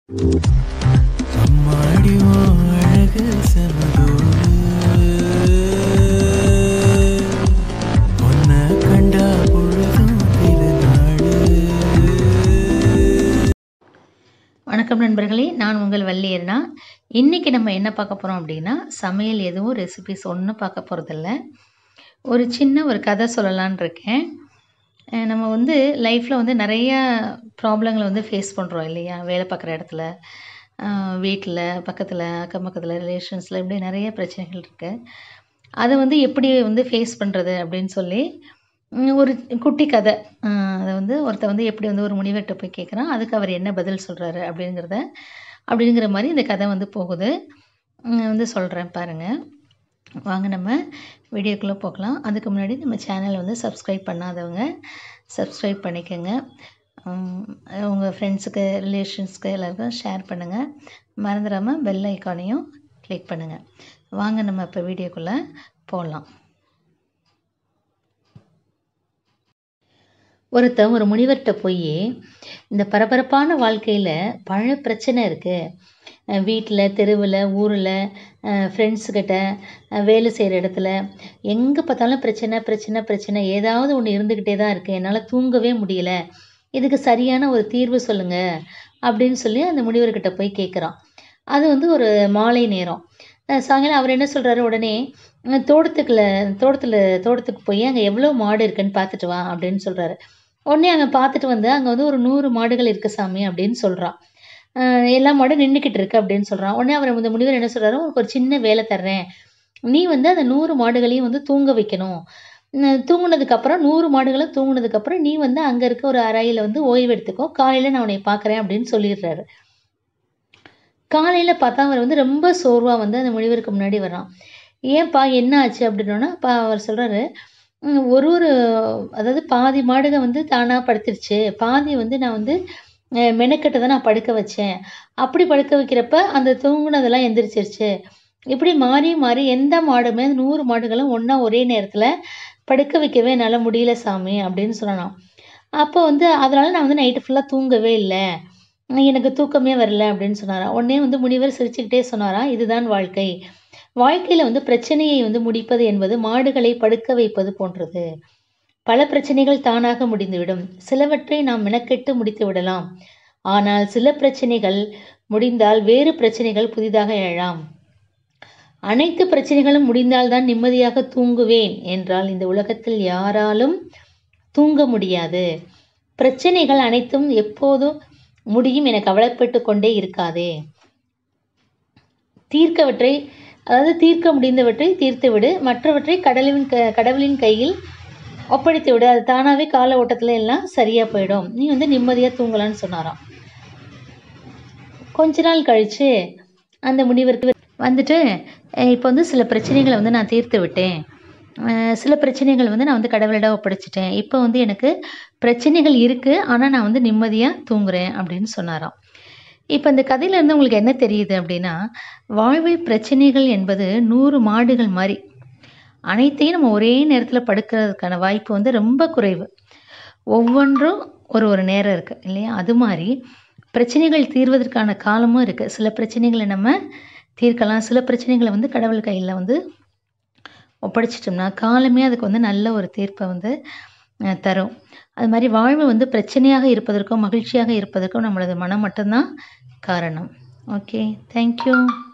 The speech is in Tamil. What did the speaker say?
அம்மாடி உன் அழகு செமதோடு உன்னை கண்டா பொழுதும் திருநாடு வணக்கம் நண்பர்களே நான் உங்கள் வள்ளியர்னா இன்றைக்கி நம்ம என்ன பார்க்க போகிறோம் அப்படின்னா சமையல் எதுவும் ரெசிபிஸ் ஒன்றும் பார்க்க போகிறதில்ல ஒரு சின்ன ஒரு கதை சொல்லலான்னு இருக்கேன் அஹ் நம்ம வந்து லைஃப்பில் வந்து நிறைய ப்ராப்ளங்களை வந்து ஃபேஸ் பண்ணுறோம் இல்லையா வேலை பார்க்குற இடத்துல வீட்டில் பக்கத்தில் அக்கம் பக்கத்தில் ரிலேஷன்ஸில் இப்படி நிறைய பிரச்சனைகள் இருக்குது அதை வந்து எப்படி வந்து ஃபேஸ் பண்ணுறது அப்படின்னு சொல்லி ம், ஒரு குட்டி கதை அஹ் அதை வந்து ஒருத்தர் வந்து எப்படி வந்து ஒரு முனிவர்கிட்ட போய் கேட்குறான் அதுக்கு அவர் என்ன பதில் சொல்கிறாரு அப்படிங்கிறத அப்படிங்கிற மாதிரி இந்த கதை வந்து போகுது ம், வந்து சொல்கிறேன் பாருங்கள் வாங்க நம்ம வீடியோக்குள்ளே போகலாம் அதுக்கு முன்னாடி நம்ம சேனலை வந்து சப்ஸ்கிரைப் பண்ணாதவங்க சப்ஸ்கிரைப் பண்ணிக்கோங்க உங்கள் ஃப்ரெண்ட்ஸுக்கு ரிலேஷன்ஸ்க்கு எல்லாருக்கும் ஷேர் பண்ணுங்கள் மறந்துடாமல் பெல் ஐக்கானையும் கிளிக் பண்ணுங்கள் வாங்க நம்ம இப்போ வீடியோக்குள்ளே போகலாம் ஒருத்தன் ஒரு முனிவர்கிட்ட போய் இந்த பரபரப்பான வாழ்க்கையில் பல பிரச்சனை இருக்குது வீட்டில் தெருவில் ஊரில் ஃப்ரெண்ட்ஸுக்கிட்ட வேலை செய்கிற இடத்துல எங்கே பார்த்தாலும் பிரச்சனை பிரச்சனை பிரச்சனை ஏதாவது ஒன்று இருந்துக்கிட்டே தான் இருக்குது என்னால் தூங்கவே முடியல இதுக்கு சரியான ஒரு தீர்வு சொல்லுங்கள் அப்படின்னு சொல்லி அந்த முனிவர்கிட்ட போய் கேட்குறான் அது வந்து ஒரு மாலை நேரம் அஹ் சாயங்காலம் அவர் என்ன சொல்கிறாரு உடனே அஹ் தோட்டத்துக்குள்ள தோட்டத்தில் தோட்டத்துக்கு போய் அங்கே எவ்வளோ மாடு இருக்குன்னு பார்த்துட்டு வா அப்படின்னு சொல்கிறாரு உடனே அங்கே பார்த்துட்டு வந்து அங்கே வந்து ஒரு நூறு மாடுகள் இருக்கு சாமி அப்படின்னு சொல்கிறான் எல்லா மாடும் நின்றுக்கிட்டு இருக்கு அப்படின்னு சொல்கிறான் உடனே அவர் இந்த முனிவர் என்ன சொல்கிறாரு உனக்கு ஒரு சின்ன வேலை தர்றேன் நீ வந்து அந்த நூறு மாடுகளையும் வந்து தூங்க வைக்கணும் உம் தூங்குனதுக்கப்புறம் நூறு மாடுகளும் தூங்குனதுக்கப்புறம் நீ வந்து அங்கே இருக்க ஒரு அறையில் வந்து ஓய்வு எடுத்துக்கோ காலையில் நான் உன்னை பார்க்குறேன் அப்படின்னு சொல்லிடுறாரு காலையில் பார்த்தா அவர் வந்து ரொம்ப சோர்வாக வந்து அந்த முனிவருக்கு முன்னாடி வர்றான் ஏன்பா என்ன ஆச்சு அப்படின்னோன்னா அப்பா அவர் சொல்கிறாரு ஒரு ஒரு அதாவது பாதி மாடுக வந்து தானாக படுத்துருச்சு பாதி வந்து நான் வந்து அஹ், மெனக்கெட்டு தான் நான் படுக்க வச்சேன் அப்படி படுக்க வைக்கிறப்ப அந்த தூங்குனதெல்லாம் எந்திரிச்சிருச்சு இப்படி மாறி மாறி எந்த மாடுமே அந்த நூறு மாடுகளும் ஒன்றா ஒரே நேரத்தில் படுக்க வைக்கவே என்னால் முடியல சாமி அப்படின்னு சொன்னான் அப்போ வந்து அதனால நான் வந்து நைட்டு ஃபுல்லாக தூங்கவே இல்லை எனக்கு தூக்கமே வரல அப்படின்னு சொன்னாராம் உடனே வந்து முனிவர் சிரிச்சுக்கிட்டே சொன்னாராம் இதுதான் வாழ்க்கை வாழ்க்கையில் வந்து பிரச்சனையை வந்து முடிப்பது என்பது மாடுகளை படுக்க வைப்பது போன்றது பல பிரச்சனைகள் தானாக முடிந்துவிடும் சிலவற்றை நாம் மெனக்கெட்டு முடித்து விடலாம் ஆனால் சில பிரச்சனைகள் முடிந்தால் வேறு பிரச்சனைகள் புதிதாக எழலாம் அனைத்து பிரச்சனைகளும் முடிந்தால்தான் நிம்மதியாக தூங்குவேன் என்றால் இந்த உலகத்தில் யாராலும் தூங்க முடியாது பிரச்சனைகள் அனைத்தும் எப்போதும் முடியும் என கவலைப்பட்டு கொண்டே இருக்காதே தீர்க்கவற்றை அதாவது தீர்க்க முடிந்தவற்றை தீர்த்துவிடு மற்றவற்றை கடலின் க கடவுளின் கையில் ஒப்படைத்து விடு அது தானாகவே கால ஓட்டத்தில் எல்லாம் சரியாக போயிடும் நீ வந்து நிம்மதியாக தூங்கலான்னு சொன்னாராம் கொஞ்ச நாள் கழித்து அந்த முனிவருக்கு வந்துட்டு "அஹ் இப்போ வந்து சில பிரச்சனைகளை வந்து நான் தீர்த்து விட்டேன் அஹ் சில பிரச்சனைகள் வந்து நான் வந்து கடவுளிடம் ஒப்படைச்சிட்டேன் இப்போ வந்து எனக்கு பிரச்சனைகள் இருக்குது ஆனால் நான் வந்து நிம்மதியாக தூங்குறேன் அப்படின்னு சொன்னாராம் இப்போ இந்த கதையிலேருந்து உங்களுக்கு என்ன தெரியுது அப்படின்னா வாழ்வில் பிரச்சனைகள் என்பது நூறு மாடுகள் மாதிரி அனைத்தையும் நம்ம ஒரே நேரத்தில் படுக்கிறதுக்கான வாய்ப்பு வந்து ரொம்ப குறைவு ஒவ்வொன்றும் ஒரு ஒரு நேரம் இருக்குது இல்லையா அது மாதிரி பிரச்சனைகள் தீர்வதற்கான காலமும் இருக்குது சில பிரச்சனைகளை நம்ம தீர்க்கலாம் சில பிரச்சனைகளை வந்து கடவுள் கையில் வந்து ஒப்படைச்சிட்டோம்னா காலமே அதுக்கு வந்து நல்ல ஒரு தீர்ப்பை வந்து அஹ், தரும் அது மாதிரி வாழ்வு வந்து பிரச்சனையாக இருப்பதற்கும் மகிழ்ச்சியாக இருப்பதற்கும் நம்மளது மனம் மட்டும்தான் காரணம் ஓகே தேங்க்யூ